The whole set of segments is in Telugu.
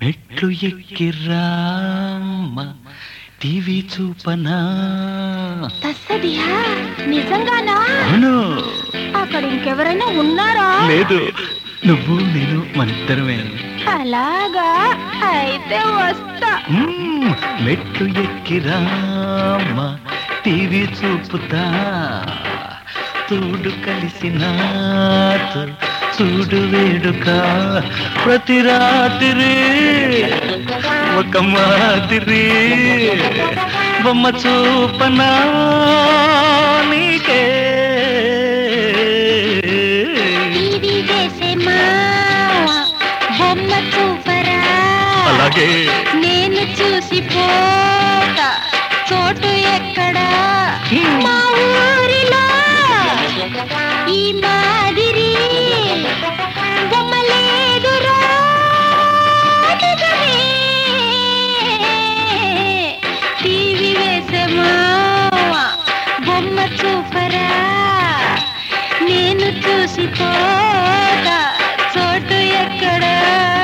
మెట్లు ఎక్కిరామ్మ టీవీ చూపనా తస్సదియా నిజంగానా అవును అక్కడ ఇంకెవరైనా ఉన్నారా లేదు నువ్వు నేను మనిద్దరమే అలాగా అయితే వస్తా మ్మ్, మెట్లు ఎక్కిరామ్మ టీవీ చూపుతా తోడు కలిసిన చూడు వేడుక ప్రతి రాత్రి ఒక మాదిరి బొమ్మ చూపనా నీకే టీవీ చేసే మావ బొమ్మ చూపరా అలాగే నేను చూసి పోతా చోటు ఎక్కడా మా ఊరిలో ఈ మాదిరి బొమ్మ లేదురా నిజమే. టీవీ వేసే మావ బొమ్మ చూపరా నేను చూసి పోతా చోటు ఎక్కడా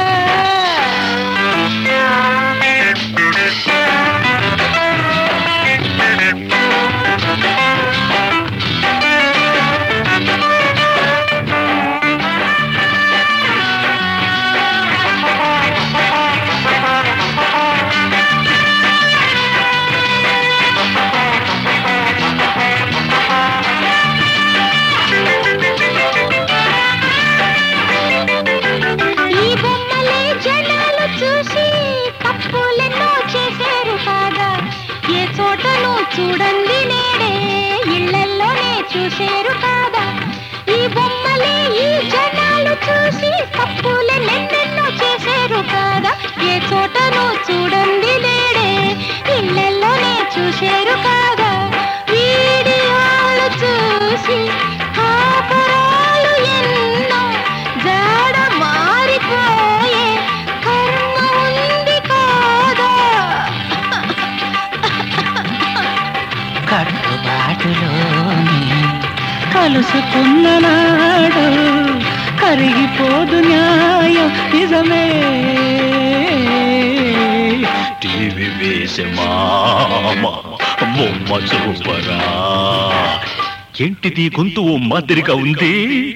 ఈ బొమ్మలే జనాలు చూసి తప్పులెన్నో చేశారు కాగా ఏ చోటను చూడండి నేడే ఇళ్లల్లోనే చూశారు కాదా ఈ బొమ్మలే ఈ జనాలు చూసి తప్పులెన్నెన్నెన్నో చేశారు కాదా ఏ చోటను చూడండి నేడే ఇళ్లల్లోనే చూశారు కాదా వీడియోలు చూసి కాపురాలు ఎన్నో జాడ మారిపోయే కర్మ ఉంది కాదా కట్టుబాటులోని కలుసుకున్న నాడు కరిగిపోదు న్యాయం నిజమే టీవీ వేసే మామ బొమ్మ చూపరా ఏంటిది గొంతు ఓ మాదిరిగా ఉంది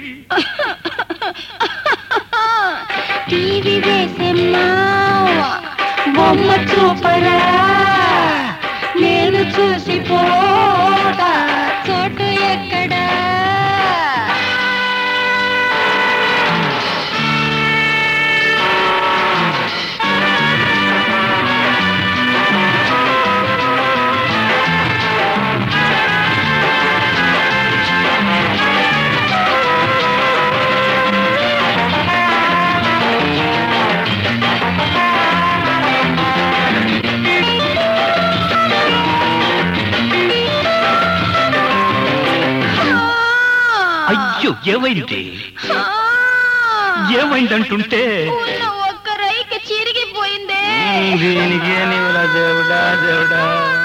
టీవీ వేసే మావ బొమ్మ చూపరా నేను చూసి పోతా చోటు ఎక్కడా అయ్యో ఏమైంది ఏమైందంటుంటే ఉన్న ఒక్క రైకి చిరిగిపోయిందే దీనికి దేవుడా దేవుడా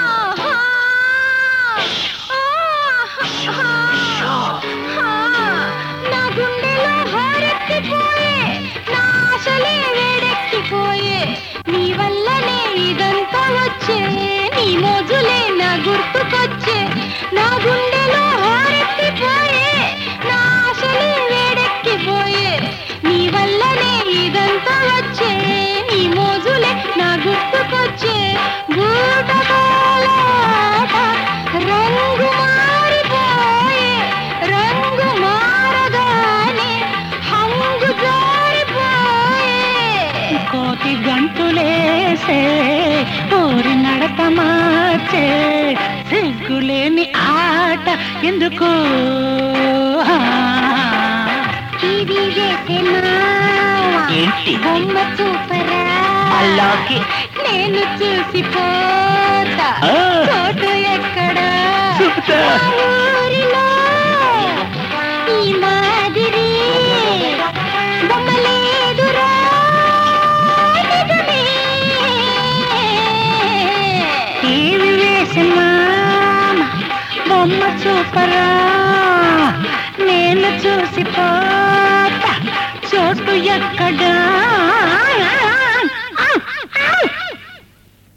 నా గుండెలో హారెత్తిపోయే నా ఆశలే వేడెక్కిపోయే నీ వల్లనే ఇదంతా వచ్చే నీ మోజులే నా గుర్తుకొచ్చే నా గుండెలో హారెత్తిపోయే నా ఆశలే వేడెక్కిపోయే నీ వల్లనే ఇదంతా వచ్చే నీ మోజులే నా గుర్తుకొచ్చే గూటకాలాట రంగు మారిపోయే రంగు మారగానే హంగు జారిపోయే కోటి గంతులేసే ఊరి నడక మార్చే సిగ్గులేని ఆట ఎందుకు టీవీ వేసే మావా ఏంటి? బొమ్మ చూపరా అలాగే. నేను చూసి పోతా ఆ. చోటు ఎక్కడా చూపుతా. మా ఊరిలో ఈ మాదిరి బొమ్మ లేదురా నిజమే. టీవీ వేసి మామ బొమ్మ చూపరా నేను చూసి పోతా చోటు ఎక్కడా